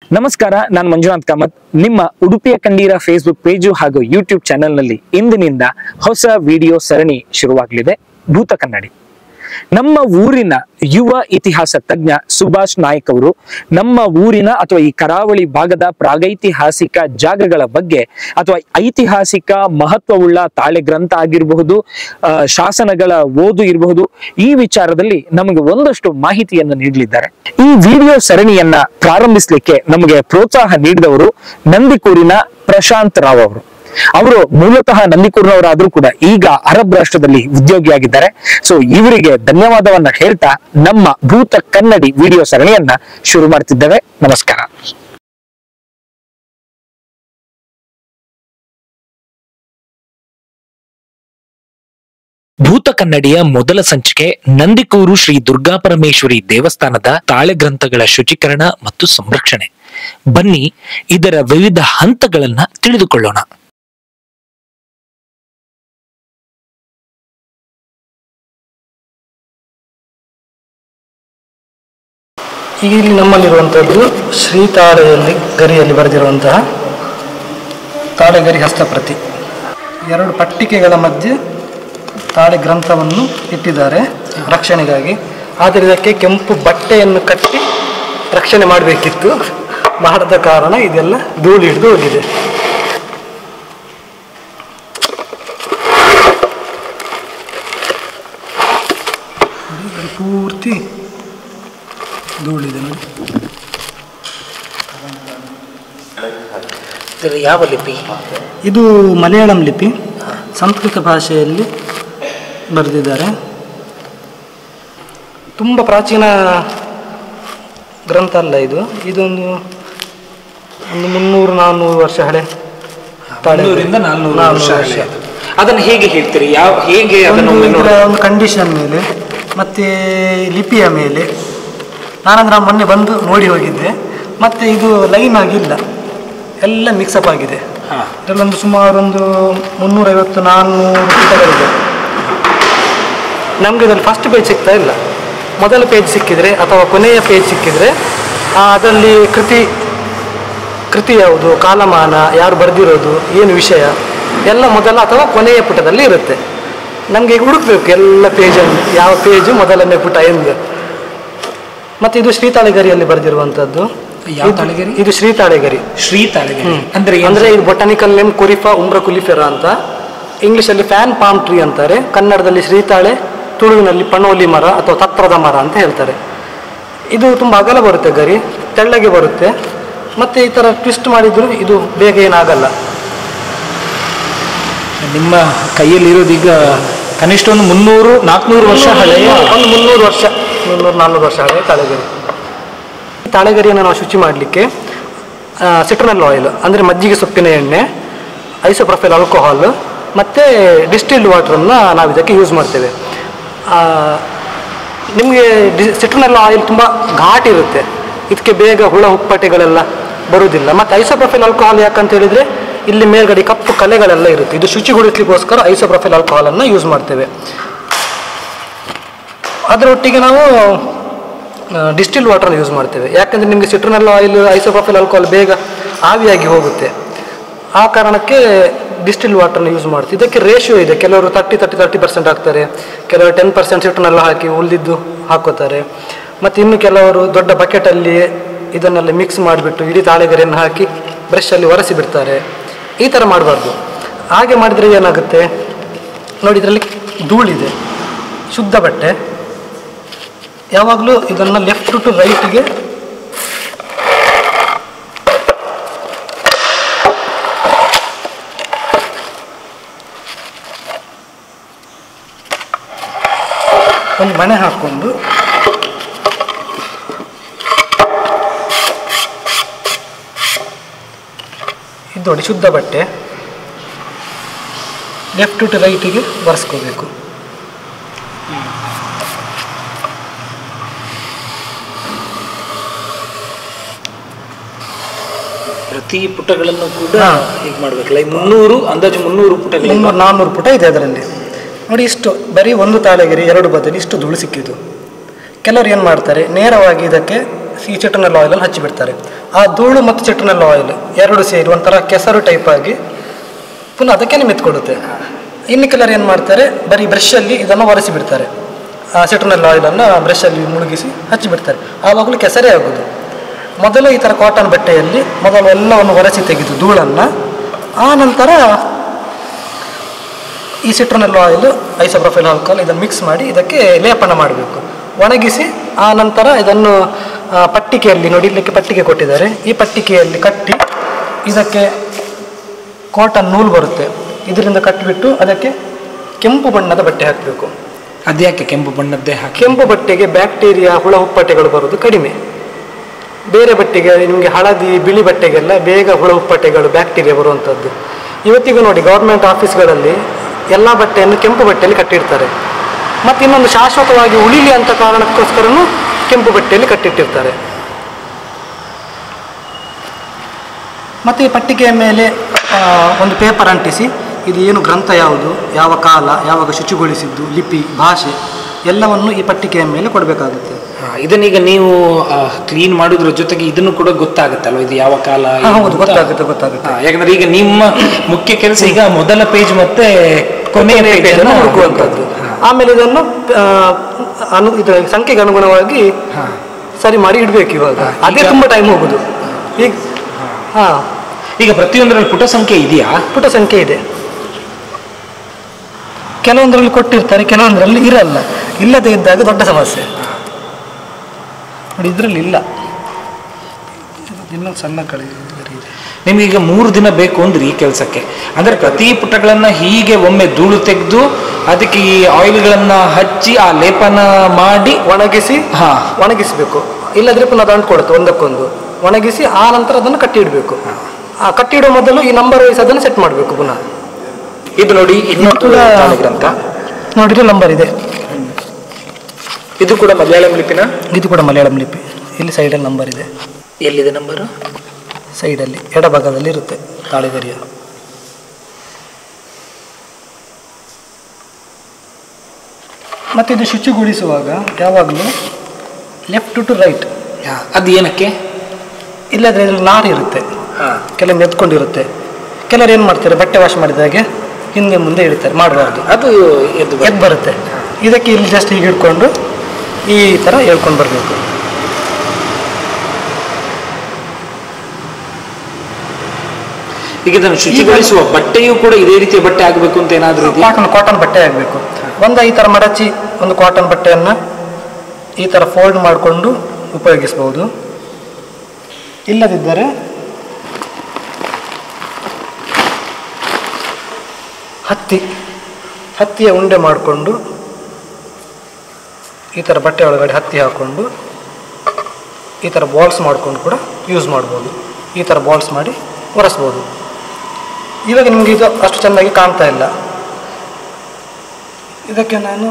ನಮಸ್ಕಾರ ನಾನು ಮಂಜುನಾಥ್ ಕಾಮತ್ ನಿಮ್ಮ ಉಡುಪಿಯ ಕಂಡೀರ ಫೇಸ್ಬುಕ್ ಪೇಜು ಹಾಗೂ ಯೂಟ್ಯೂಬ್ ಚಾನೆಲ್ನಲ್ಲಿ ಇಂದಿನಿಂದ ಹೊಸ ವಿಡಿಯೋ ಸರಣಿ ಶುರುವಾಗಲಿದೆ ಭೂತ ಕನ್ನಡಿ ನಮ್ಮ ಊರಿನ ಯುವ ಇತಿಹಾಸ ತಜ್ಞ ಸುಭಾಷ್ ನಾಯ್ಕ್ ಅವರು ನಮ್ಮ ಊರಿನ ಅಥವಾ ಈ ಕರಾವಳಿ ಭಾಗದ ಪ್ರಾಗೈತಿಹಾಸಿಕ ಜಾಗಗಳ ಬಗ್ಗೆ ಅಥವಾ ಐತಿಹಾಸಿಕ ಮಹತ್ವವುಳ್ಳ ತಾಳೆ ಗ್ರಂಥ ಆಗಿರಬಹುದು ಆ, ಶಾಸನಗಳ ಓದು ಇರಬಹುದು ಈ ವಿಚಾರದಲ್ಲಿ ನಮಗೆ ಒಂದಷ್ಟು ಮಾಹಿತಿಯನ್ನು ನೀಡಲಿದ್ದಾರೆ ಈ ವಿಡಿಯೋ ಸರಣಿಯನ್ನ ಪ್ರಾರಂಭಿಸಲಿಕ್ಕೆ ನಮಗೆ ಪ್ರೋತ್ಸಾಹ ನೀಡಿದವರು ನಂದಿಕೂರಿನ ಪ್ರಶಾಂತ್ ರಾವ್ ಅವರು ಅವರು ಮೂಲತಃ ನಂದಿಕೂರಿನವರಾದ್ರೂ ಕೂಡ ಈಗ ಅರಬ್ ರಾಷ್ಟ್ರದಲ್ಲಿ ಉದ್ಯೋಗಿಯಾಗಿದ್ದಾರೆ ಸೊ ಇವರಿಗೆ ಧನ್ಯವಾದವನ್ನ ಹೇಳ್ತಾ ನಮ್ಮ ಭೂತ ಕನ್ನಡಿ ವಿಡಿಯೋ ಸರಣಿಯನ್ನ ಶುರು ಮಾಡ್ತಿದ್ದೇವೆ ನಮಸ್ಕಾರ ಭೂತ ಕನ್ನಡಿಯ ಮೊದಲ ಸಂಚಿಕೆ ನಂದಿಕೂರು ಶ್ರೀ ದುರ್ಗಾಪರಮೇಶ್ವರಿ ದೇವಸ್ಥಾನದ ತಾಳೆ ಗ್ರಂಥಗಳ ಶುಚೀಕರಣ ಮತ್ತು ಸಂರಕ್ಷಣೆ ಬನ್ನಿ ಇದರ ವಿವಿಧ ಹಂತಗಳನ್ನ ತಿಳಿದುಕೊಳ್ಳೋಣ ಈಗ ಇಲ್ಲಿ ನಮ್ಮಲ್ಲಿರುವಂಥದ್ದು ಶ್ರೀ ತಾಳೆಯಲ್ಲಿ ಗರಿಯಲ್ಲಿ ಬರೆದಿರುವಂತಹ ತಾಳೆಗರಿ ಹಸ್ತಪ್ರತಿ ಎರಡು ಪಟ್ಟಿಕೆಗಳ ಮಧ್ಯೆ ತಾಳೆ ಗ್ರಂಥವನ್ನು ಇಟ್ಟಿದ್ದಾರೆ ರಕ್ಷಣೆಗಾಗಿ ಆದರೆ ಇದಕ್ಕೆ ಕೆಂಪು ಬಟ್ಟೆಯನ್ನು ಕಟ್ಟಿ ರಕ್ಷಣೆ ಮಾಡಬೇಕಿತ್ತು ಮಾಡದ ಕಾರಣ ಇದೆಲ್ಲ ಧೂಳು ಹಿಡಿದು ಹೋಗಿದೆ ಇದು ಪೂರ್ತಿ ಧೂಳಿದೆ ನೋಡಿ ಯಾವ ಲಿಪಿ ಇದು ಮಲಯಾಳಂ ಲಿಪಿ ಸಂಸ್ಕೃತ ಭಾಷೆಯಲ್ಲಿ ಬರೆದಿದ್ದಾರೆ ತುಂಬ ಪ್ರಾಚೀನ ಗ್ರಂಥ ಅಲ್ಲ ಇದು ಇದೊಂದು ಒಂದು ಮುನ್ನೂರು ನಾನ್ನೂರು ವರ್ಷ ಹಳೆ ತಾಳೆ ನಾಲ್ನೂರು ವರ್ಷ ಹಳೆ. ಅದನ್ನು ಹೇಗೆ ಹೇಳ್ತೀರಿ ಯಾವ ಹೇಗೆ ಒಂದು ಇದರ ಒಂದು ಕಂಡೀಷನ್ ಮೇಲೆ ಮತ್ತು ಲಿಪಿಯ ಮೇಲೆ ನಾನಂದ್ರೆ ನಾನು ಮೊನ್ನೆ ಬಂದು ನೋಡಿ ಹೋಗಿದ್ದೆ ಮತ್ತು ಇದು ಲೈನ್ ಆಗಿಲ್ಲ ಎಲ್ಲ ಮಿಕ್ಸಪ್ ಆಗಿದೆ ಇದರಲ್ಲೊಂದು ಸುಮಾರು ಒಂದು ಮುನ್ನೂರೈವತ್ತು ನಾನ್ನೂರು ಪುಟಗಳಿದೆ ನಮಗೆ ಇದರಲ್ಲಿ ಫಸ್ಟ್ ಪೇಜ್ ಸಿಗ್ತಾ ಇಲ್ಲ ಮೊದಲ ಪೇಜ್ ಸಿಕ್ಕಿದರೆ ಅಥವಾ ಕೊನೆಯ ಪೇಜ್ ಸಿಕ್ಕಿದರೆ ಆ, ಅದರಲ್ಲಿ ಕೃತಿ ಕೃತಿ ಯಾವುದು ಕಾಲಮಾನ ಯಾರು ಬರೆದಿರೋದು ಏನು ವಿಷಯ ಎಲ್ಲ ಮೊದಲ ಅಥವಾ ಕೊನೆಯ ಪುಟದಲ್ಲಿ ಇರುತ್ತೆ ನಮಗೆ ಈಗ ಹುಡುಕ್ಬೇಕು ಎಲ್ಲ ಪೇಜನ್ನು ಯಾವ ಪೇಜು ಮೊದಲನೇ ಪುಟ ಎಂದು ಮತ್ತು ಇದು ಶ್ರೀತಾಳೆಗರಿಯಲ್ಲಿ ಬರೆದಿರುವಂಥದ್ದು ಯಾವ ಇದು- ತಾಳೆಗರಿ? ಇದು ಶ್ರೀತಾಳೆಗರಿ ಶ್ರೀ ತಾಳೆಗರಿ ಹ್ಮ್. ಅಂದ್ರೆ ಅಂದ್ರೆ ಇದು ಬೊಟಾನಿಕಲ್ ನೇಮ್ ಕುರಿಫಾ ಉಮ್ರ ಕುಲಿಫೆರಾ ಅಂತ ಇಂಗ್ಲಿಷಲ್ಲಿ ಫ್ಯಾನ್ ಪಾಮ್ ಟ್ರೀ ಅಂತಾರೆ ಕನ್ನಡದಲ್ಲಿ ಶ್ರೀತಾಳೆ ತುಳುವಿನಲ್ಲಿ ಪಣೋಲಿ ಮರ ಅಥವಾ ತತ್ರದ ಮರ ಅಂತ ಹೇಳ್ತಾರೆ ಇದು ತುಂಬ ಅಗಲ ಬರುತ್ತೆ ಗರಿ ತೆಳ್ಳಗೆ ಬರುತ್ತೆ ಮತ್ತೆ ಈ ಥರ ಟ್ವಿಸ್ಟ್ ಮಾಡಿದ್ರು ಇದು ಬೇಗ ಏನಾಗಲ್ಲ ನಿಮ್ಮ ಕೈಯಲ್ಲಿ ಇರೋದೀಗ ಕನಿಷ್ಠ ಒಂದು ಮುನ್ನೂರು ನಾಲ್ಕುನೂರು ವರ್ಷ ಹಳೆಯ ಒಂದು ಮುನ್ನೂರು ವರ್ಷ ಮುನ್ನೂರು ನಾನ್ನೂರು ವರ್ಷ ಹಳೆಯ ತಾಳೆಗರಿ ಈ ತಾಳೆಗರಿಯನ್ನು ನಾವು ಶುಚಿ ಮಾಡಲಿಕ್ಕೆ ಸಿಟ್ರನಲ್ ಆಯಿಲ್ ಅಂದರೆ ಮಜ್ಜಿಗೆ ಸೊಪ್ಪಿನ ಎಣ್ಣೆ ಐಸೋಪ್ರೊಫೈಲ್ ಆಲ್ಕೋಹಾಲ್ ಮತ್ತು ಡಿಸ್ಟಿಲ್ಡ್ ವಾಟ್ರನ್ನು ನಾವು ಇದಕ್ಕೆ ಯೂಸ್ ಮಾಡ್ತೇವೆ ನಿಮಗೆ ಡಿ ಸಿಟ್ರನಲ್ ಆಯಿಲ್ ತುಂಬ ಘಾಟ್ ಇರುತ್ತೆ ಇದಕ್ಕೆ ಬೇಗ ಹುಳ ಹುಪ್ಪಟೆಗಳೆಲ್ಲ ಬರುವುದಿಲ್ಲ ಮತ್ತು ಐಸೋಪ್ರೊಫೈಲ್ ಆಲ್ಕೋಹಾಲ್ ಯಾಕಂತ ಹೇಳಿದರೆ ಇಲ್ಲಿ ಮೇಲ್ಗಡೆ ಕಪ್ಪು ಕಲೆಗಳೆಲ್ಲ ಇರುತ್ತೆ ಇದು ಶುಚಿಗೊಳಿಸ್ಲಿಕ್ಕೋಸ್ಕರ ಐಸೋಪ್ರೊಫೈಲ್ ಆಲ್ಕೋಹಾಲನ್ನು ಯೂಸ್ ಮಾಡ್ತೇವೆ ಅದರೊಟ್ಟಿಗೆ ನಾವು ಡಿಸ್ಟಿಲ್ ವಾಟರ್ ಯೂಸ್ ಮಾಡ್ತೇವೆ ಯಾಕಂದರೆ ನಿಮಗೆ ಸಿಟ್ರನಲ್ ಆಯಿಲ್ ಐಸೋಪ್ರೊಫೈಲ್ ಆಲ್ಕೋಹಾಲ್ ಬೇಗ ಆವಿಯಾಗಿ ಹೋಗುತ್ತೆ ಆ ಕಾರಣಕ್ಕೆ ಡಿಸ್ಟಿಲ್ ವಾಟರ್ನ ಯೂಸ್ ಮಾಡ್ತೀವಿ ಇದಕ್ಕೆ ರೇಷಿಯೋ ಇದೆ ಕೆಲವರು ತರ್ಟಿ ತರ್ಟಿ ತರ್ಟಿ ಪರ್ಸೆಂಟ್ ಹಾಕ್ತಾರೆ ಕೆಲವರು ಟೆನ್ ಪರ್ಸೆಂಟ್ ಸಿಟ್ರನೆಲ್ಲ ಹಾಕಿ ಉಳಿದಿದ್ದು ಹಾಕೋತಾರೆ ಮತ್ತು ಇನ್ನು ಕೆಲವರು ದೊಡ್ಡ ಬಕೆಟಲ್ಲಿ ಇದನ್ನೆಲ್ಲ ಮಿಕ್ಸ್ ಮಾಡಿಬಿಟ್ಟು ಇಡೀ ತಾಳೆಗರಿಯನ್ನು ಹಾಕಿ ಬ್ರಷಲ್ಲಿ ಒರೆಸಿ ಬಿಡ್ತಾರೆ ಈ ಥರ ಮಾಡಬಾರ್ದು ಹಾಗೆ ಮಾಡಿದರೆ ಏನಾಗುತ್ತೆ ನೋಡಿ ಇದರಲ್ಲಿ ಧೂಳಿದೆ ಶುದ್ಧ ಬಟ್ಟೆ ಯಾವಾಗಲೂ ಇದನ್ನು ಲೆಫ್ಟ್ ಟು ರೈಟ್ಗೆ ಒಂದು ಮಣೆ ಹಾಕ್ಕೊಂಡು ಇದು ನೋಡಿ ಶುದ್ಧ ಬಟ್ಟೆ ಲೆಫ್ಟ್ ಟು ರೈಟಿಗೆ ಒರೆಸ್ಕೋಬೇಕು ಪ್ರತಿ ಪುಟಗಳನ್ನು ಕೂಡ ಹಾ. ಹೀಗೆ ಮಾಡ್ಬೇಕಲ್ಲ ಈ ಮುನ್ನೂರು ಅಂದಾಜು ಮುನ್ನೂರು ಪುಟಗಳು ಮುನ್ನೂರು ನಾನ್ನೂರು ಪುಟ ಇದೆ ಅದರಲ್ಲಿ ನೋಡಿ ಇಷ್ಟು ಬರೀ ಒಂದು ತಾಳೆಗಿರಿ ಎರಡು ಬದಲು ಇಷ್ಟು ಧೂಳು ಸಿಕ್ಕಿತು ಕೆಲವರು ಏನು ಮಾಡ್ತಾರೆ ನೇರವಾಗಿ ಇದಕ್ಕೆ ಈ ಚಿಟ್ರನಲ್ ಆಯಿಲನ್ನು ಹಚ್ಚಿಬಿಡ್ತಾರೆ ಆ ಧೂಳು ಮತ್ತು ಚಿಟ್ರನಲ್ ಆಯಿಲ್ ಎರಡು ಸೇರಿ ಒಂಥರ ಕೆಸರು ಟೈಪ್ ಆಗಿ ಪುನಃ ಅದಕ್ಕೆ ಮೆತ್ಕೊಡುತ್ತೆ ಇನ್ನು ಕೆಲವರು ಏನು ಮಾಡ್ತಾರೆ ಬರೀ ಬ್ರಷಲ್ಲಿ ಇದನ್ನು ಒರೆಸಿ ಬಿಡ್ತಾರೆ ಆ ಸಿಟ್ರನಲ್ ಆಯಿಲನ್ನು ಬ್ರಷಲ್ಲಿ ಮುಳುಗಿಸಿ ಹಚ್ಚಿಬಿಡ್ತಾರೆ ಆವಾಗಲೂ ಕೆಸರೇ ಆಗೋದು ಮೊದಲು ಈ ಥರ ಕಾಟನ್ ಬಟ್ಟೆಯಲ್ಲಿ ಮೊದಲು ಎಲ್ಲವನ್ನು ಒರೆಸಿ ತೆಗೆದು ಧೂಳನ್ನು ಆ ನಂತರ ಈ ಸಿಟ್ರನಲ್ ಆಯಿಲ್ ಐಸೋಪ್ರೊಫೈಲ್ ಆಲ್ಕೋಹಾಲ್ ಇದನ್ನು ಮಿಕ್ಸ್ ಮಾಡಿ ಇದಕ್ಕೆ ಲೇಪನ ಮಾಡಬೇಕು ಒಣಗಿಸಿ ಆ ನಂತರ ಇದನ್ನು ಆ, ಪಟ್ಟಿಗೆಯಲ್ಲಿ ನೋಡಿ ಇಲ್ಲಕ್ಕೆ ಪಟ್ಟಿಗೆ ಕೊಟ್ಟಿದ್ದಾರೆ ಈ ಪಟ್ಟಿಗೆಯಲ್ಲಿ ಕಟ್ಟಿ ಇದಕ್ಕೆ ಕಾಟನ್ ನೂಲು ಬರುತ್ತೆ ಇದರಿಂದ ಕಟ್ಟಿಬಿಟ್ಟು ಅದಕ್ಕೆ ಕೆಂಪು ಬಣ್ಣದ ಬಟ್ಟೆ ಹಾಕಬೇಕು ಅದ್ಯಾಕೆ ಕೆಂಪು ಬಣ್ಣದ್ದೇ ಹಾಕಿ ಕೆಂಪು ಬಟ್ಟೆಗೆ ಬ್ಯಾಕ್ಟೀರಿಯಾ ಹುಳ ಹುಪ್ಪಟೆಗಳು ಬರೋದು ಕಡಿಮೆ ಬೇರೆ ಬಟ್ಟೆಗೆ ನಿಮಗೆ ಹಳದಿ ಬಿಳಿ ಬಟ್ಟೆಗೆಲ್ಲ ಬೇಗ ಹುಳ ಹುಪ್ಪಟೆಗಳು ಬ್ಯಾಕ್ಟೀರಿಯಾ ಬರುವಂಥದ್ದು ಇವತ್ತಿಗೂ ನೋಡಿ ಗೌರ್ಮೆಂಟ್ ಆಫೀಸ್ಗಳಲ್ಲಿ ಎಲ್ಲ ಬಟ್ಟೆಯನ್ನು ಕೆಂಪು ಬಟ್ಟೆಯಲ್ಲಿ ಕಟ್ಟಿರ್ತಾರೆ ಮತ್ತು ಇನ್ನೊಂದು ಶಾಶ್ವತವಾಗಿ ಉಳಿಲಿ ಅಂತ ಕಾರಣಕ್ಕೋಸ್ಕರನೂ ಕೆಂಪು ಬಟ್ಟೆಯಲ್ಲಿ ಕಟ್ಟಿಟ್ಟಿರ್ತಾರೆ ಮತ್ತು ಈ ಪಟ್ಟಿಗೆಯ ಮೇಲೆ ಆ, ಒಂದು ಪೇಪರ್ ಅಂಟಿಸಿ ಇದು ಏನು ಗ್ರಂಥ ಯಾವುದು ಯಾವ ಕಾಲ ಯಾವಾಗ ಶುಚಿಗೊಳಿಸಿದ್ದು ಲಿಪಿ ಭಾಷೆ ಎಲ್ಲವನ್ನು ಈ ಪಟ್ಟಿಗೆಯ ಮೇಲೆ ಕೊಡಬೇಕಾಗುತ್ತೆ ಹಾ, ಇದನ್ನೀಗ ನೀವು ಕ್ಲೀನ್ ಮಾಡೋದ್ರ ಜೊತೆಗೆ ಇದನ್ನು ಕೂಡ ಗೊತ್ತಾಗುತ್ತಲ್ವ ಇದು ಯಾವ ಕಾಲ ಹಾ, ಏನು ಹೌದು ಅಂತ? ಗೊತ್ತಾಗುತ್ತೆ ಗೊತ್ತಾಗುತ್ತೆ ಹಾ, ಯಾಕಂದ್ರೆ ಈಗ ನಿಮ್ಮ ಮುಖ್ಯ ಕೆಲಸ ಈಗ ಮೊದಲ ಪೇಜ್ ಮತ್ತೆ ಕೊನೆಯ ಕೊನೆಯ ಪೇಜ್ page ಅನ್ನು ಹುಡುಕುವಂಥದ್ದು ಆಮೇಲೆ ಇದನ್ನು ಆ, ಅನು ಇದರ ಸಂಖ್ಯೆಗೆ ಅನುಗುಣವಾಗಿ ಹಾ. ಸರಿ ಮಾಡಿ ಇಡಬೇಕು ಇವಾಗ ಹಾ, ಅದೇ ಈಗ- ತುಂಬ ಟೈಮ್ ಹೋಗುದು ಈಗ ಹಾ ಈಗ ಪ್ರತಿಯೊಂದರಲ್ಲಿ ಪುಟ ಸಂಖ್ಯೆ ಇದೆಯಾ ಪುಟ ಸಂಖ್ಯೆ ಇದೆ ಕೆಲವೊಂದರಲ್ಲಿ ಕೊಟ್ಟಿರ್ತಾರೆ ಕೆಲವೊಂದರಲ್ಲಿ ಇರಲ್ಲ ಇಲ್ಲದೆ ಇದ್ದಾಗ ದೊಡ್ಡ ಸಮಸ್ಯೆ ನೋಡಿ ಇದರಲ್ಲಿ ಇಲ್ಲ ಇನ್ನೊಂದು ಸಣ್ಣ ಕಡೆ ಇದೆ. ನಿಮ್ಗೆ ಈಗ ಮೂರು ದಿನ ಬೇಕು ಅಂದ್ರೆ ಈ ಕೆಲಸಕ್ಕೆ ಅಂದ್ರೆ ಪ್ರತಿ ಪುಟಗಳನ್ನ ಹೀಗೆ ಒಮ್ಮೆ ಧೂಳು ತೆಗೆದು ಅದಕ್ಕೆ ಈ ಆಯಿಲ್ಗಳನ್ನ ಹಚ್ಚಿ ಆ ಲೇಪನ ಮಾಡಿ ಒಣಗಿಸಿ ಹಾ ಒಣಗಿಸಬೇಕು ಇಲ್ಲದ್ರೆ ಪುನಃ ಅದು ಅಂಟ್ಕೊಡುತ್ತೆ ಒಂದಕ್ಕೊಂದು ಒಣಗಿಸಿ ಆ ನಂತರ ಅದನ್ನು ಕಟ್ಟಿ ಇಡಬೇಕು ಆ ಕಟ್ಟಿ ಇಡೋ ಮೊದಲು ಈ ನಂಬರ್ ವೈಸ್ ಅದನ್ನು ಸೆಟ್ ಮಾಡಬೇಕು ಪುನಃ ಇದು ನೋಡಿ ಇನ್ನೊಂದು ಕೂಡ ಗ್ರಂಥ ನೋಡಿದ್ರೆ ನಂಬರ್ ಇದೆ ಇದು ಕೂಡ ಮಲಯಾಳಂ ಲಿಪಿನ ಇದು ಕೂಡ ಮಲಯಾಳಂ ಲಿಪಿ ಇಲ್ಲಿ ಸೈಡಲ್ಲಿ ನಂಬರ್ ಇದೆ ಎಲ್ಲಿದೆ ನಂಬರು ಸೈಡಲ್ಲಿ ಎಡಭಾಗದಲ್ಲಿ ಇರುತ್ತೆ ತಾಳೆಗರಿಯ ಮತ್ತು ಇದು ಶುಚಿಗೊಳಿಸುವಾಗ ಯಾವಾಗಲೂ ಲೆಫ್ಟ್ ಟು ರೈಟ್ ಅದು ಏನಕ್ಕೆ ಇಲ್ಲದ್ರೆ ಇದರಲ್ಲಿ ನಾರು ಇರುತ್ತೆ ಹಾ ಕೆಲವೊಮ್ಮೆ ಎತ್ಕೊಂಡಿರುತ್ತೆ ಕೆಲವರು ಏನು ಮಾಡ್ತಾರೆ ಬಟ್ಟೆ ವಾಶ್ ಮಾಡಿದಾಗೆ ಹಿಂದೆ ಮುಂದೆ ಇಡ್ತಾರೆ ಮಾಡಬಾರ್ದು ಅದು ಎದ್ದು ಬರುತ್ತೆ. ಎದ್ದು ಬರುತ್ತೆ ಇದಕ್ಕೆ ಇಲ್ಲಿ ಜಸ್ಟ್ ಹೀಗೆ ಇಟ್ಕೊಂಡು ಈ ಥರ ಹೇಳ್ಕೊಂಡು ಬರಬೇಕು ಈಗ ಇದನ್ನು ಶುಚಿಗೊಳಿಸುವ ಬಟ್ಟೆಯೂ ಕೂಡ ಇದೇ ರೀತಿಯ ಬಟ್ಟೆ ಆಗಬೇಕು ಅಂತ ಏನಾದರೂ ಇದೆಯಾ ಕಾಟನ್ ಕಾಟನ್ ಬಟ್ಟೆ ಆಗಬೇಕು ಒಂದು ಈ ಥರ ಮಡಚಿ ಒಂದು ಕಾಟನ್ ಬಟ್ಟೆಯನ್ನು ಈ ಥರ ಫೋಲ್ಡ್ ಮಾಡಿಕೊಂಡು ಉಪಯೋಗಿಸ್ಬೋದು ಇಲ್ಲದಿದ್ದರೆ ಹತ್ತಿ ಹತ್ತಿಯ ಉಂಡೆ ಮಾಡಿಕೊಂಡು ಈ ಥರ ಬಟ್ಟೆ ಒಳಗಡೆ ಹತ್ತಿ ಹಾಕ್ಕೊಂಡು ಈ ಥರ ಬಾಲ್ಸ್ ಮಾಡಿಕೊಂಡು ಕೂಡ ಯೂಸ್ ಮಾಡ್ಬೋದು ಈ ಥರ ಬಾಲ್ಸ್ ಮಾಡಿ ಒರೆಸ್ಬೋದು ಇವಾಗ ನಿಮಗೆ ಇದು ಅಷ್ಟು ಚೆನ್ನಾಗಿ ಕಾಣ್ತಾ ಇಲ್ಲ ಇದಕ್ಕೆ ನಾನು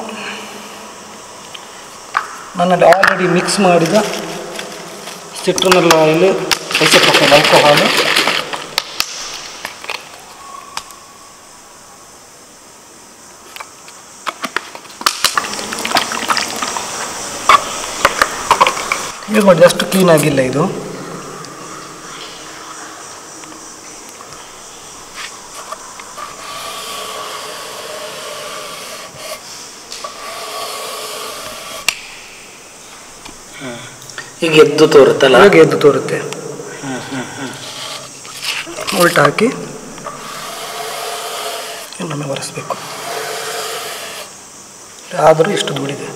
ನನ್ನಲ್ಲಿ ಆಲ್ರೆಡಿ ಮಿಕ್ಸ್ ಮಾಡಿದ ಸಿಟ್ರನಲ್ ಆಯಿಲ್ ಐಸೋಪ್ರೊಫೈಲ್ ಆಲ್ಕೋಹಾಲು ಈಗ ನೋಡಿ ಅಷ್ಟು ಕ್ಲೀನ್ ಆಗಿಲ್ಲ ಇದು ಈಗ ಎದ್ದು ತೋರುತ್ತಲ್ಲ ಹಾಗೆ ಎದ್ದು ತೋರುತ್ತೆ ಉಲ್ಟ ಹಾಕಿ ಇನ್ನೊಮ್ಮೆ ಒರೆಸ್ಬೇಕು ಆದರೂ ಇಷ್ಟು ಧೂಳಿದೆ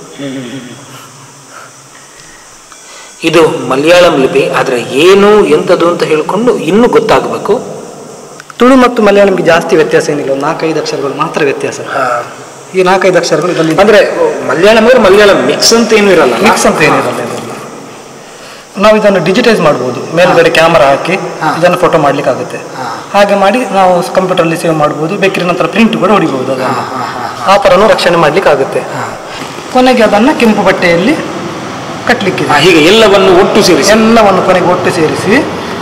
ಇದು ಮಲಯಾಳಂ ಲಿಪಿ ಆದ್ರೆ ಏನು ಎಂತದು ಅಂತ ಹೇಳ್ಕೊಂಡು ಇನ್ನೂ ಗೊತ್ತಾಗಬೇಕು ತುಳು ಮತ್ತು ಮಲಯಾಳಂಗೆ ಜಾಸ್ತಿ ವ್ಯತ್ಯಾಸ ಏನಿಲ್ಲ ಒಂದು ನಾಲ್ಕೈದು ಅಕ್ಷರಗಳು ಮಾತ್ರ ವ್ಯತ್ಯಾಸ ಈ ನಾಲ್ಕೈದು ಅಕ್ಷರಗಳು ಇದರಲ್ಲಿ ಅಂದ್ರೆ ಮಲಯಾಳಂ ಅಂದ್ರೆ ಮಲಯಾಳಂ ಮಿಕ್ಸ್ ಅಂತ ಏನು ಇರಲ್ಲ ಮಿಕ್ಸ್ ಅಂತ ಏನಿರಲ್ಲ ಇದರಲ್ಲಿ ನಾವು ಇದನ್ನು ಡಿಜಿಟೈಸ್ ಮಾಡ್ಬೋದು ಮೇಲ್ಗಡೆ ಕ್ಯಾಮರಾ ಹಾಕಿ ಹಾ. ಇದನ್ನು ಫೋಟೋ ಮಾಡ್ಲಿಕ್ಕೆ ಆಗುತ್ತೆ ಹಾ. ಹಾಗೆ ಮಾಡಿ ನಾವು ಕಂಪ್ಯೂಟರಲ್ಲಿ ಸೇವ್ ಮಾಡ್ಬೋದು ಬೇಕಿದ್ರೆ ನಂತರ ಪ್ರಿಂಟ್ ಕೂಡ ಹೊಡಿಬೋದು ಅದನ್ನು ಹಾ, ಹಾ, ಆ ಥರನೂ ರಕ್ಷಣೆ ಮಾಡ್ಲಿಕ್ಕೆ ಆಗುತ್ತೆ ಕೊನೆಗೆ ಅದನ್ನು ಕೆಂಪು ಬಟ್ಟೆಯಲ್ಲಿ ಕಟ್ಟಲಿಕ್ಕೆ ಹಾ, ಹೀಗೆ ಎಲ್ಲವನ್ನು ಒಟ್ಟು ಸೇರಿಸಿ ಎಲ್ಲವನ್ನು ಕೊನೆಗೆ ಒಟ್ಟು ಸೇರಿಸಿ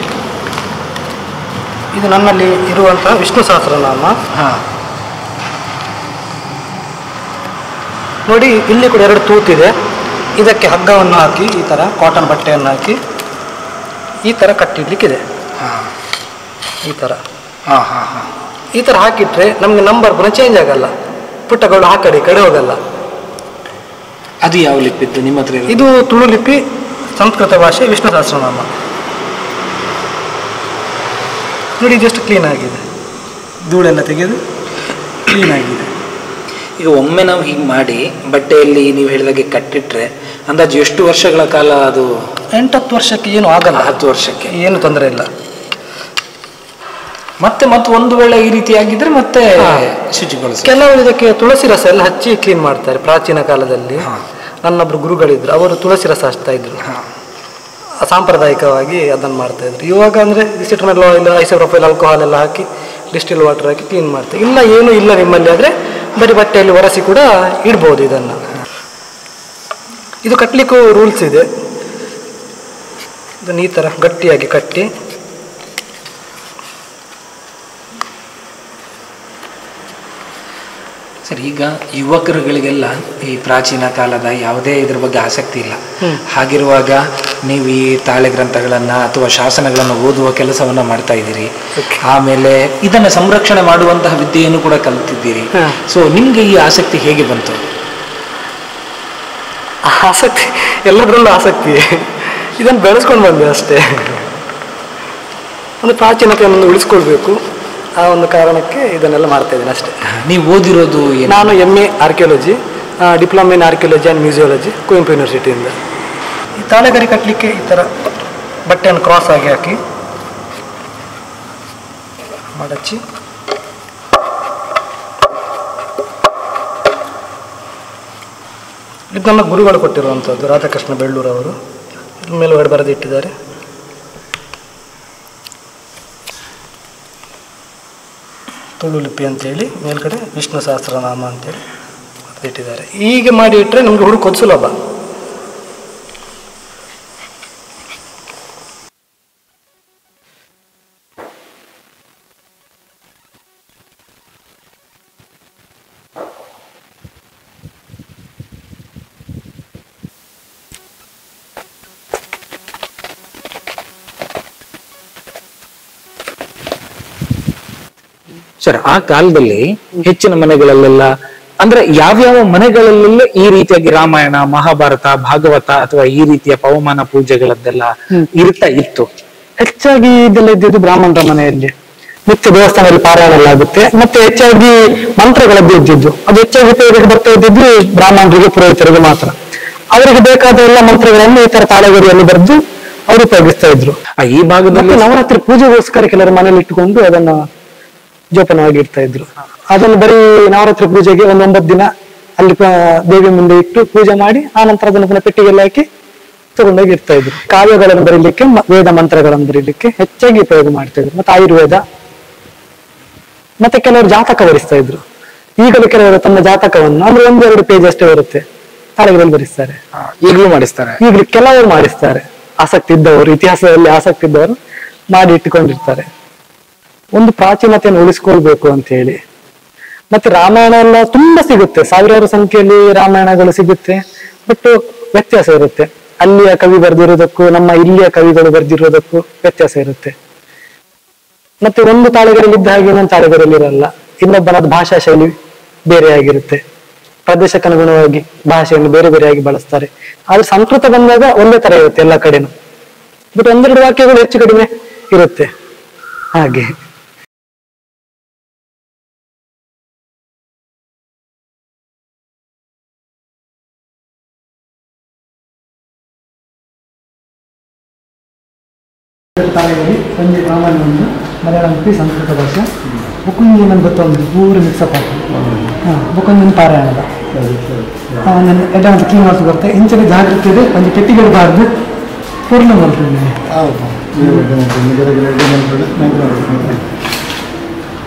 ಇದು ನನ್ನಲ್ಲಿ ಇರುವಂತಹ ವಿಷ್ಣು ಸಹಸ್ರನಾಮ ಹಾ ನೋಡಿ ಇಲ್ಲಿ ಕೂಡ ಎರಡು ತೂತಿದೆ ಇದಕ್ಕೆ ಹಗ್ಗವನ್ನು ಹಾಕಿ ಈ ಥರ ಕಾಟನ್ ಬಟ್ಟೆಯನ್ನು ಹಾಕಿ ಈ ಥರ ಕಟ್ಟಿಡ್ಲಿಕ್ಕಿದೆ ಈ ಥರ ಹಾಂ ಹಾಂ ಹಾಂ ಈ ಥರ ಹಾಕಿಟ್ರೆ ನಮಗೆ ನಂಬರ್ ಪುನಃ ಚೇಂಜ್ ಆಗಲ್ಲ ಪುಟ್ಟಗಳು ಆ ಕಡೆ ಈ ಕಡೆ ಹೋಗಲ್ಲ ಅದು ಯಾವ ಲಿಪಿದ್ದು ನಿಮ್ಮ ಹತ್ರ ಇರೋದು? ಇದು ತುಳು ಲಿಪಿ ಸಂಸ್ಕೃತ ಭಾಷೆ ವಿಷ್ಣು ಸಹಸ್ರನಾಮ ನೋಡಿ ಇದೆಷ್ಟು ಕ್ಲೀನ್ ಆಗಿದೆ ಧೂಳೆಲ್ಲ ತೆಗೆದು ಕ್ಲೀನ್ ಆಗಿದೆ ಈಗ ಒಮ್ಮೆ ನಾವು ಹೀಗೆ ಮಾಡಿ ಬಟ್ಟೆಯಲ್ಲಿ ನೀವು ಹೇಳಿದಾಗೆ ಕಟ್ಟಿಟ್ರೆ ಅಂದಾಜು ಎಷ್ಟು ವರ್ಷಗಳ ಕಾಲ ಅದು ಎಂಟತ್ತು ವರ್ಷಕ್ಕೆ ಏನು ಆಗಲ್ಲ ಹತ್ತು ವರ್ಷಕ್ಕೆ ಏನು ತೊಂದರೆ ಇಲ್ಲ ಮತ್ತೆ ಮತ್ತೆ ಒಂದು ವೇಳೆ ಈ ರೀತಿ ಆಗಿದ್ರೆ ಮತ್ತೆ ಹಾ. ಶುಚಿಗೊಳಿಸಿ ಕೆಲವರು ಇದಕ್ಕೆ ತುಳಸಿ ರಸ ಎಲ್ಲ ಹಚ್ಚಿ ಕ್ಲೀನ್ ಮಾಡ್ತಾರೆ ಪ್ರಾಚೀನ ಕಾಲದಲ್ಲಿ ಹಾ. ನನ್ನೊಬ್ರು ಗುರುಗಳಿದ್ರು ಅವರು ತುಳಸಿ ರಸ ಹಚ್ತಾ ಇದ್ರು ಹಾ. ಸಾಂಪ್ರದಾಯಿಕವಾಗಿ ಅದನ್ನು ಮಾಡ್ತಾ ಇದ್ರು ಇವಾಗ ಅಂದರೆ ಸಿಟ್ರನಲ್ ಆಯಿಲ್ ಐಸೋಪ್ರೊಫೈಲ್ ಆಲ್ಕೋಹಾಲ್ ಎಲ್ಲ ಹಾಕಿ ಡಿಸ್ಟಿಲ್ ವಾಟರ್ ಹಾಕಿ ಕ್ಲೀನ್ ಮಾಡ್ತಾರೆ ಇಲ್ಲ ಏನೂ ಇಲ್ಲ ನಿಮ್ಮಲ್ಲಿ ಆದರೆ ಬರೀ ಬಟ್ಟೆಯಲ್ಲಿ ಒರೆಸಿ ಕೂಡ ಇಡ್ಬೋದು ಇದನ್ನು ಇದು ಕಟ್ಟಲಿಕ್ಕೂ ರೂಲ್ಸ್ ಇದೆ ಇದನ್ನು ಈ ಥರ ಗಟ್ಟಿಯಾಗಿ ಕಟ್ಟಿ ಸರಿ ಈಗ ಯುವಕರುಗಳಿಗೆಲ್ಲ ಈ ಪ್ರಾಚೀನ ಕಾಲದ ಯಾವುದೇ ಇದ್ರ ಬಗ್ಗೆ ಆಸಕ್ತಿ ಇಲ್ಲ ಹ್ಮ್. ಹಾಗಿರುವಾಗ ನೀವು ಈ ತಾಳೆ ಗ್ರಂಥಗಳನ್ನ ಅಥವಾ ಶಾಸನಗಳನ್ನು ಓದುವ ಕೆಲಸವನ್ನ ಮಾಡ್ತಾ ಇದ್ದೀರಿ Okay. ಆಮೇಲೆ ಇದನ್ನ ಸಂರಕ್ಷಣೆ ಮಾಡುವಂತಹ ವಿದ್ಯೆಯನ್ನು ಕೂಡ ಕಲಿತಿದ್ದೀರಿ ಹಾ. ಸೊ ನಿಮ್ಗೆ ಈ ಆಸಕ್ತಿ ಹೇಗೆ ಬಂತು ಆಸಕ್ತಿ ಎಲ್ಲದರಲ್ಲೂ ಆಸಕ್ತಿ ಇದನ್ನು ಬೆಳೆಸ್ಕೊಂಡು ಬಂದೆ ಅಷ್ಟೇ ಒಂದು ಪ್ರಾಚೀನತೆಯನ್ನು ಉಳಿಸ್ಕೊಳ್ಬೇಕು ಆ ಒಂದು ಕಾರಣಕ್ಕೆ ಇದನ್ನೆಲ್ಲ ಮಾಡ್ತಾ ಇದ್ದೀನಿ ಅಷ್ಟೇ ನೀವು ಓದಿರೋದು ಏನು ನಾನು M A archaeology diploma in archaeology and museology Kuvempu ಯೂನಿವರ್ಸಿಟಿಯಿಂದ ಈ ತಾಳೆಗರಿ ಕಟ್ಟಲಿಕ್ಕೆ ಈ ಥರ ಬಟ್ಟೆಯನ್ನು ಕ್ರಾಸ್ ಆಗಿ ಹಾಕಿ ಮಡಚಿ ಇದು ನಮ್ಮ ಗುರುಗಳು ಕೊಟ್ಟಿರುವಂಥದ್ದು ರಾಧಾಕೃಷ್ಣ ಬೆಳ್ಳೂರವರು ಇದ್ರ ಮೇಲುಗಡೆ ಬರೆದಿಟ್ಟಿದ್ದಾರೆ ತುಳು ಲಿಪಿ ಅಂತೇಳಿ ಮೇಲ್ಗಡೆ ವಿಷ್ಣು ಸಹಸ್ರನಾಮ ಅಂತೇಳಿ ಬರೆದಿಟ್ಟಿದ್ದಾರೆ ಹೀಗೆ ಮಾಡಿ ಇಟ್ಟರೆ ನಮಗೆ ಹುಡುಕೋದು ಸುಲಭ ಸರ್ ಆ ಕಾಲದಲ್ಲಿ ಹೆಚ್ಚಿನ ಮನೆಗಳಲ್ಲೆಲ್ಲ ಅಂದ್ರೆ ಯಾವ್ಯಾವ ಮನೆಗಳಲ್ಲೆಲ್ಲ ಈ ರೀತಿಯಾಗಿ ರಾಮಾಯಣ ಮಹಾಭಾರತ ಭಾಗವತ ಅಥವಾ ಈ ರೀತಿಯ ಪವಮಾನ ಪೂಜೆಗಳದ್ದೆಲ್ಲ ಇರ್ತಾ ಇತ್ತು ಹೆಚ್ಚಾಗಿ ಇದೆಲ್ಲ ಇದ್ದಿದ್ದು ಬ್ರಾಹ್ಮಣರ ಮನೆಯಲ್ಲಿ ನಿತ್ಯ ದೇವಸ್ಥಾನದಲ್ಲಿ ಪಾರಾಯಣ ಎಲ್ಲ ಆಗುತ್ತೆ ಮತ್ತೆ ಹೆಚ್ಚಾಗಿ ಮಂತ್ರಗಳದ್ದು ಇದ್ದಿದ್ದು ಅದು ಹೆಚ್ಚಾಗಿ ಉಪಯೋಗಕ್ಕೆ ಬರ್ತಾ ಇದ್ದಿದ್ದು ಬ್ರಾಹ್ಮಣರಿಗೆ ಪುರೋಹಿತರಿಗೆ ಮಾತ್ರ ಅವರಿಗೆ ಬೇಕಾದ ಎಲ್ಲ ಮಂತ್ರಗಳನ್ನು ಈ ತರ ತಾಳೆಗರಿಯಲ್ಲಿ ಬರೆದು ಅವರು ಉಪಯೋಗಿಸ್ತಾ ಇದ್ರು ಆ, ಈ ಭಾಗದಲ್ಲಿ ಮತ್ತೆ ನವರಾತ್ರಿ ಪೂಜೆಗೋಸ್ಕರ ಕೆಲವರು ಮನೇಲಿ ಇಟ್ಟುಕೊಂಡು ಅದನ್ನ ಜೋಪಾನವಾಗಿ ಇಡ್ತಾ ಇದ್ರು ಅದನ್ನು ಬರೀ ನವರಾತ್ರಿ ಪೂಜೆಗೆ ಒಂದು ಒಂಬತ್ತು ದಿನ ಅಲ್ಲಿ ಪ- ದೇವಿ ಮುಂದೆ ಇಟ್ಟು ಪೂಜೆ ಮಾಡಿ ಆ ನಂತರ ಅದನ್ನು ಪುನಃ ಪೆಟ್ಟಿಗೆಲ್ಲ ಹಾಕಿ ತಗೊಂಡೋಗಿ ಇರ್ತಾ ಇದ್ರು ಕಾವ್ಯಗಳನ್ನು ಬರೀಲಿಕ್ಕೆ ಮ- ವೇದ ಮಂತ್ರಗಳನ್ನು ಬರೀಲಿಕ್ಕೆ ಹೆಚ್ಚಾಗಿ ಉಪಯೋಗ ಮಾಡ್ತಾ ಇದ್ರು ಮತ್ತೆ ಆಯುರ್ವೇದ ಮತ್ತೆ ಕೆಲವರು ಜಾತಕ ಬರೆಸ್ತಾ ಇದ್ರು ಈಗಲೂ ಕೆಲವರು ತಮ್ಮ ಜಾತಕವನ್ನು ಅಂದ್ರೆ ಒಂದೆರಡು ಪೇಜ್ ಅಷ್ಟೇ ಬರುತ್ತೆ ತಾಳೆಗಳಲ್ಲಿ ಬರೆಸ್ತಾರೆ ಆ, ಈಗಲೂ ಮಾಡಿಸ್ತಾರೆ ಈಗಲೂ ಕೆಲವರು ಮಾಡಿಸ್ತಾರೆ ಆಸಕ್ತಿ ಇದ್ದವರು ಇತಿಹಾಸದಲ್ಲಿ ಆಸಕ್ತಿ ಇದ್ದವರು ಮಾಡಿ ಇಟ್ಟುಕೊಂಡಿರ್ತಾರೆ ಒಂದು ಪ್ರಾಚೀನತೆಯನ್ನು ಉಳಿಸ್ಕೊಳ್ಬೇಕು ಅಂತ ಹೇಳಿ ಮತ್ತೆ ರಾಮಾಯಣ ಎಲ್ಲ ತುಂಬಾ ಸಿಗುತ್ತೆ ಸಾವಿರಾರು ಸಂಖ್ಯೆಯಲ್ಲಿ ರಾಮಾಯಣಗಳು ಸಿಗುತ್ತೆ ಬಟ್ ವ್ಯತ್ಯಾಸ ಇರುತ್ತೆ ಅಲ್ಲಿಯ ಕವಿ ಬರೆದಿರೋದಕ್ಕೂ ನಮ್ಮ ಇಲ್ಲಿಯ ಕವಿಗಳು ಬರೆದಿರೋದಕ್ಕೂ ವ್ಯತ್ಯಾಸ ಇರುತ್ತೆ ಮತ್ತೆ ಒಂದು ತಾಳೆಗರಲ್ಲಿ ಇದ್ದ ಹಾಗೆ ಇನ್ನೊಂದು ತಾಳೆಗರಲ್ಲಿ ಇರಲ್ಲ ಇನ್ನೊಬ್ಬನದ ಭಾಷಾ ಶೈಲಿ ಬೇರೆಯಾಗಿರುತ್ತೆ ಪ್ರದೇಶಕ್ಕನುಗುಣವಾಗಿ ಭಾಷೆಯನ್ನು ಬೇರೆ ಬೇರೆಯಾಗಿ ಬಳಸ್ತಾರೆ ಆದ್ರೆ ಸಂಸ್ಕೃತ ಬಂದಾಗ ಒಂದೇ ತರ ಇರುತ್ತೆ ಎಲ್ಲ ಕಡೆನೂ ಬಟ್ ಒಂದೆರಡು ವಾಕ್ಯಗಳು ಹೆಚ್ಚು ಕಡಿಮೆ ಇರುತ್ತೆ ಹಾಗೆ ತಾಳೆಗರಿ ಒಂಜಿ ರಾಮಾಯಣ ಒಂದು ಮಲಯಾಳಂ ಪಿ ಸಂಸ್ಕೃತ ಭಾಷೆ ಬುಕ್ಕೊಂಜಿ ನಮ್ಗೆ ಗೊತ್ತೊಂದು ಪೂರ ಮಿಕ್ಸಪ್ ಆಗ್ತದೆ ಹಾಂ ಬುಕ್ಕೊಂಜಿ ಪಾರಾಯಣದ ಒಂದೊಂದು ಎಡ್ಡ ಒಂದು ಕ್ಲೀನ್ ಮಾಡ್ಸಿ ಬರುತ್ತೆ ಇಂಚನೆ ಜಾಗೃತಿ ಇದೆ ಒಂದು ಕೆಟ್ಟಿಗೆ ಬಾರ್ದು ಪೂರ್ಣ ಮಾಡ್ತೀನಿ ಹೌದು